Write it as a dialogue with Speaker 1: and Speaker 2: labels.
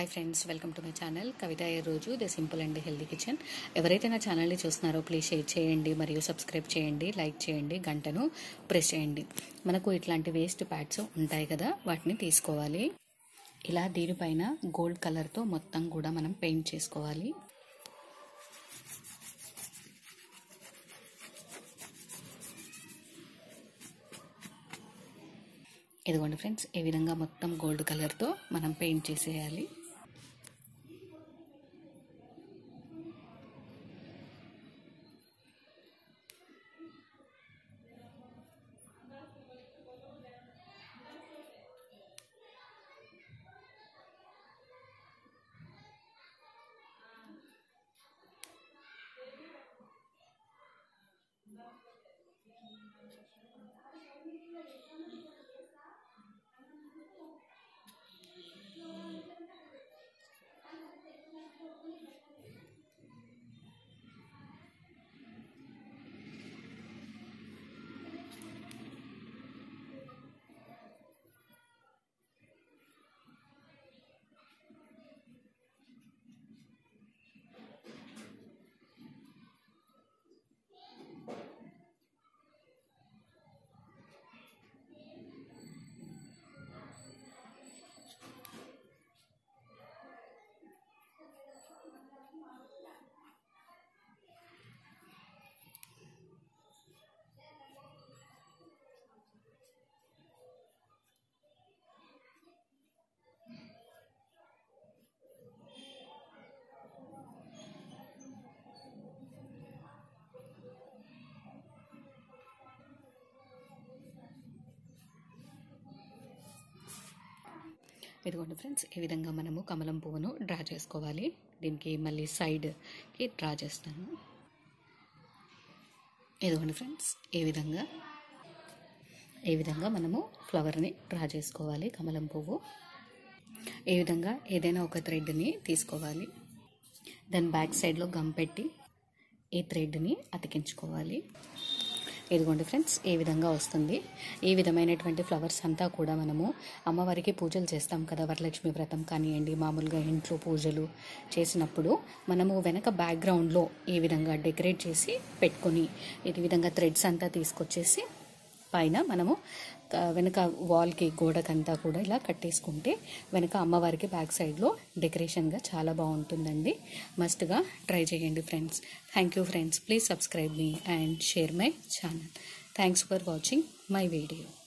Speaker 1: hi friends welcome to my channel Kavitha ఏ రోజు the simple and healthy kitchen ఎవరైతే నా ఛానల్ని చూస్తున్నారో ప్లీజ్ షేర్ చేయండి మరియు సబ్స్క్రైబ్ చేయండి లైక్ చేయండి గంటను ప్రెస్ చేయండి మనకు ఇట్లాంటి వేస్ట్ ప్యాడ్స్ ఉంటాయి కదా వాటిని తీసుకోవాలి ఇలా దీనిపైన గోల్డ్ కలర్తో మొత్తం కూడా మనం పెయింట్ చేసుకోవాలి ఇదిగోండి ఫ్రెండ్స్ ఈ విధంగా మొత్తం గోల్డ్ కలర్తో మనం పెయింట్ చేసేయాలి ఇదిగోండి ఫ్రెండ్స్ ఈ విధంగా మనము కమలం పువ్వును డ్రా చేసుకోవాలి దీనికి మళ్ళీ సైడ్కి డ్రా చేస్తాను ఇదిగోండి ఫ్రెండ్స్ ఈ విధంగా ఈ విధంగా మనము ఫ్లవర్ని డ్రా చేసుకోవాలి కమలం పువ్వు ఈ విధంగా ఏదైనా ఒక థ్రెడ్ని తీసుకోవాలి దాని బ్యాక్ సైడ్లో గమ్ పెట్టి ఈ థ్రెడ్ని అతికించుకోవాలి ఇదిగోండి ఫ్రెండ్స్ ఏ విధంగా వస్తుంది ఈ విధమైనటువంటి ఫ్లవర్స్ అంతా కూడా మనము అమ్మవారికి పూజలు చేస్తాం కదా వరలక్ష్మి వ్రతం కానివ్వండి మామూలుగా ఇంట్లో పూజలు చేసినప్పుడు మనము వెనక బ్యాక్గ్రౌండ్లో ఈ విధంగా డెకరేట్ చేసి పెట్టుకొని ఈ విధంగా థ్రెడ్స్ అంతా తీసుకొచ్చేసి పైన మనము వెనక వాల్కి గోడకంతా కూడా ఇలా కట్టేసుకుంటే వెనక అమ్మవారికి బ్యాక్ సైడ్లో డెకరేషన్గా చాలా బాగుంటుందండి మస్ట్గా ట్రై చేయండి friends thank you friends please subscribe me and share my channel thanks for watching my video